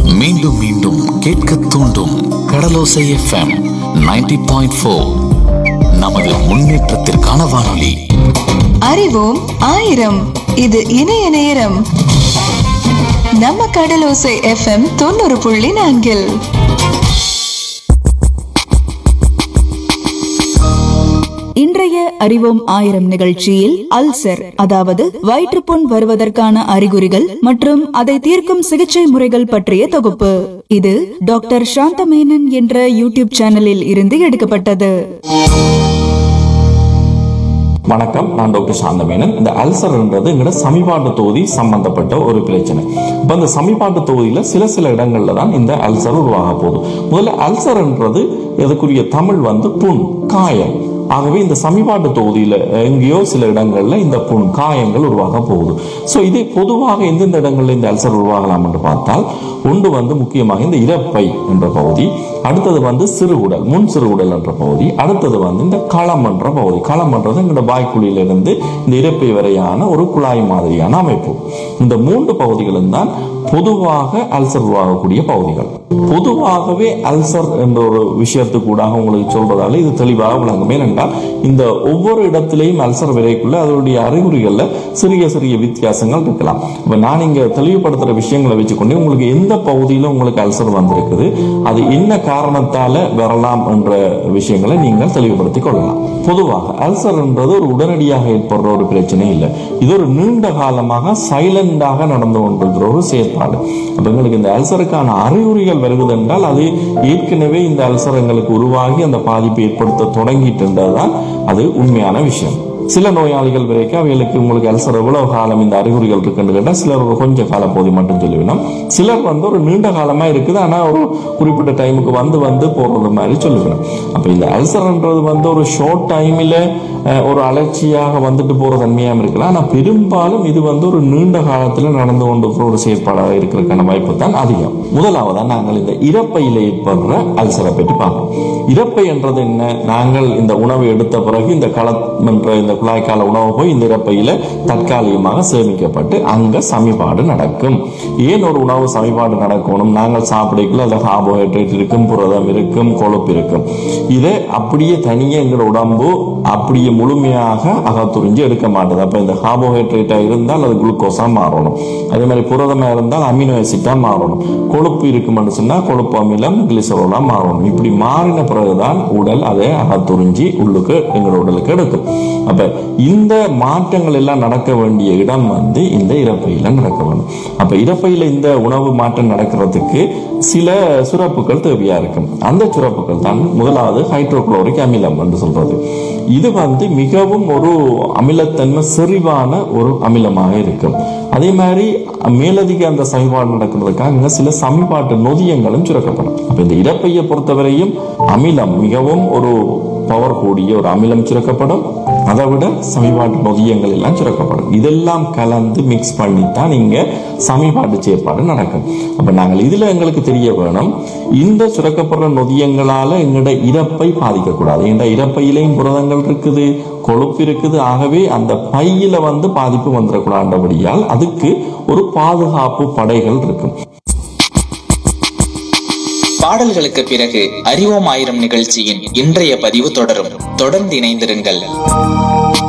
மீண்டும் மீண்டும் கேட்க தூண்டும் கடலோசை எஃப்எம் 90.4 பாயிண்ட் ஃபோர் நமது முன்னேற்றத்திற்கான வானொலி அறிவோம் ஆயிரம் இது இணைய நேரம் நம்ம கடலோசை எஃப்எம் தொண்ணூறு புள்ளி நான்கில் இன்றைய அறிவோம் ஆயிரம் நிகழ்ச்சியில் அல்சர் அதாவது வயிற்றுப்புண் வருவதற்கான அறிகுறிகள் மற்றும் அதை தீர்க்கும் சிகிச்சை முறைகள் பற்றிய தொகுப்பு இது டாக்டர் சாந்தமேனன் என்ற யூடியூப் சேனலில் இருந்து எடுக்கப்பட்டது வணக்கம் நான் டாக்டர் சாந்தமேனன் இந்த அல்சர்ன்றது எங்களோட சமிபாட்டு தொகுதி சம்பந்தப்பட்ட ஒரு பிரச்சனை இப்போ இந்த சமிபாட்டு தொகுதியில சில சில இடங்கள்ல தான் இந்த அல்சர் உருவாக போகுது முதல்ல அல்சர்ன்றது எதுக்குரிய தமிழ் வந்து புண் காயம் ஆகவே இந்த சமிபாட்டு தொகுதியில எங்கேயோ சில இடங்கள்ல இந்த புண் காயங்கள் உருவாக போகுது ஸோ இது பொதுவாக எந்தெந்த இடங்கள்ல இந்த அல்சர் உருவாகலாம் என்று பார்த்தால் ஒன்று வந்து முக்கியமாக இந்த இறப்பை என்ற பகுதி அடுத்தது வந்து சிறுகுடல் முன் சிறுகுடல் என்ற பகுதி அடுத்தது வந்து இந்த களம் என்ற பகுதி களம் என்றது எங்களோட வாய்க்குழியிலிருந்து இந்த இறப்பை வரையான ஒரு குழாய் மாதிரியான அமைப்பு இந்த மூன்று பகுதிகளும் தான் பொதுவாக அல்சர் உருவாகக்கூடிய பகுதிகள் பொதுவாகவே அல்சர் என்ற ஒரு விஷயத்துக்கூடாக உங்களுக்கு சொல்றதால இது தெளிவாக விளங்கும் ஏனென்றால் இந்த ஒவ்வொரு இடத்திலையும் அல்சர் விரைக்குள்ள அதனுடைய அறிகுறிகள்ல சிறிய சிறிய வித்தியாசங்கள் இருக்கலாம் இப்ப நான் இங்க தெளிவுபடுத்துற விஷயங்களை வச்சுக்கொண்டு உங்களுக்கு எந்த பகுதியில உங்களுக்கு அல்சர் வந்திருக்குது அது என்ன காரணத்தால வரலாம் என்ற விஷயங்களை நீங்கள் தெளிவுபடுத்திக் கொள்ளலாம் பொதுவாக அல்சர் என்றது ஒரு உடனடியாக ஏற்படுற ஒரு பிரச்சனை இல்லை இது ஒரு நீண்ட காலமாக சைலண்டாக நடந்து கொண்டிருக்கிற ஒரு செயற்பாடு அப்ப எங்களுக்கு இந்த அல்சருக்கான அறிகுறிகள் வருவது என்றால் அது ஏற்கனவே இந்த அல்சர் எங்களுக்கு உருவாகி அந்த பாதிப்பை ஏற்படுத்த தொடங்கிட்டுன்றதுதான் அது உண்மையான விஷயம் சில நோயாளிகள் வரைக்கும் அவைகளுக்கு உங்களுக்கு அல்சர் எவ்வளவு காலம் இந்த அறிகுறிகள் இருக்குன்னு கேட்டால் சிலர் ஒரு கொஞ்ச கால பகுதி மட்டும் சொல்லிவிடும் சிலர் வந்து ஒரு நீண்ட காலமா இருக்குது ஆனா ஒரு குறிப்பிட்ட டைமுக்கு வந்து வந்து போறது மாதிரி சொல்லிவிடும் அப்ப இந்த அல்சர்ன்றது வந்து ஒரு ஷார்ட் டைம்ல ஒரு அலட்சியாக வந்துட்டு போற தன்மையாகவும் இருக்கலாம் ஆனா பெரும்பாலும் இது வந்து ஒரு நீண்ட காலத்துல நடந்து கொண்டு இருக்கிற ஒரு செயற்பாடாக இருக்கிறதுக்கான வாய்ப்பு தான் அதிகம் முதலாவதா நாங்கள் இந்த இறப்பையில ஏற்படுற அல்சரை பற்றி பார்ப்போம் இறப்பை என்றது என்ன நாங்கள் இந்த உணவை எடுத்த பிறகு இந்த களம் என்ற இந்த குழாய்க்கால உணவு போய் இந்த இறப்பையில தற்காலிகமாக சேமிக்கப்பட்டு அங்க சமிபாடு நடக்கும் ஏன் ஒரு உணவு சமிபாடு நடக்கணும் நாங்கள் சாப்பிடக்குள்ள அதில் கார்போஹைட்ரேட் இருக்கும் புரதம் இருக்கும் கொழுப்பு இருக்கும் இதை அப்படியே தனியே எங்களோட உடம்பு அப்படியே முழுமையாக அகத்துறிஞ்சு எடுக்க மாட்டேது அப்ப இந்த கார்போஹைட்ரேட்டா இருந்தால் அது குளுக்கோஸா மாறணும் அதே மாதிரி புரதமா இருந்தால் அமினோ ஆசிட்டா மாறணும் கொழுப்பு இருக்கும்னு சொன்னா கொழுப்பு அமிலம் கிளிசரோலா மாறணும் இப்படி மாறின பிறகுதான் உடல் அதை அகத்துறிஞ்சி உள்ளுக்கு எங்களோட உடலுக்கு எடுக்கும் அப்ப இந்த மாற்றங்கள் எல்லாம் நடக்க வேண்டிய இடம் வந்து இந்த இறப்பையில நடக்க வேண்டும் அப்ப இறப்பையில இந்த உணவு மாற்றம் நடக்கிறதுக்கு சில சுரப்புகள் தேவையா இருக்கும் அந்த சுரப்புகள் தான் முதலாவது ஹைட்ரோகுளோரிக் அமிலம் என்று சொல்றது இது வந்து மிகவும் ஒரு அமிலத்தன்மை செறிவான ஒரு அமிலமாக இருக்கும் அதே மாதிரி மேலதிக அந்த சமிபாடு நடக்கிறதுக்காக சில சமிபாட்டு நொதியங்களும் சுரக்கப்படும் அப்ப இந்த இறப்பையை பொறுத்தவரையும் அமிலம் மிகவும் ஒரு பவர் கூடிய ஒரு அமிலம் சுரக்கப்படும் அதை விட சமிபாட்டு நொதியங்கள் எல்லாம் சுரக்கப்படும் இதெல்லாம் கலந்து மிக்ஸ் பண்ணி தான் இங்க சமிபாட்டு செயற்பாடு நடக்கும் அப்ப நாங்கள் இதுல எங்களுக்கு தெரிய வேணும் இந்த சுரக்கப்படுற நொதியங்களால எங்களோட இறப்பை பாதிக்கக்கூடாது என்ற இறப்பையிலையும் புரதங்கள் இருக்குது கொழுப்பு இருக்குது ஆகவே அந்த பையில வந்து பாதிப்பு வந்துடக்கூடாதுபடியால் அதுக்கு ஒரு பாதுகாப்பு படைகள் இருக்கும் பாடல்களுக்கு பிறகு அறிவோம் ஆயிரம் நிகழ்ச்சியின் இன்றைய பதிவு தொடரும் தொடர்ந்து இணைந்திருங்கள்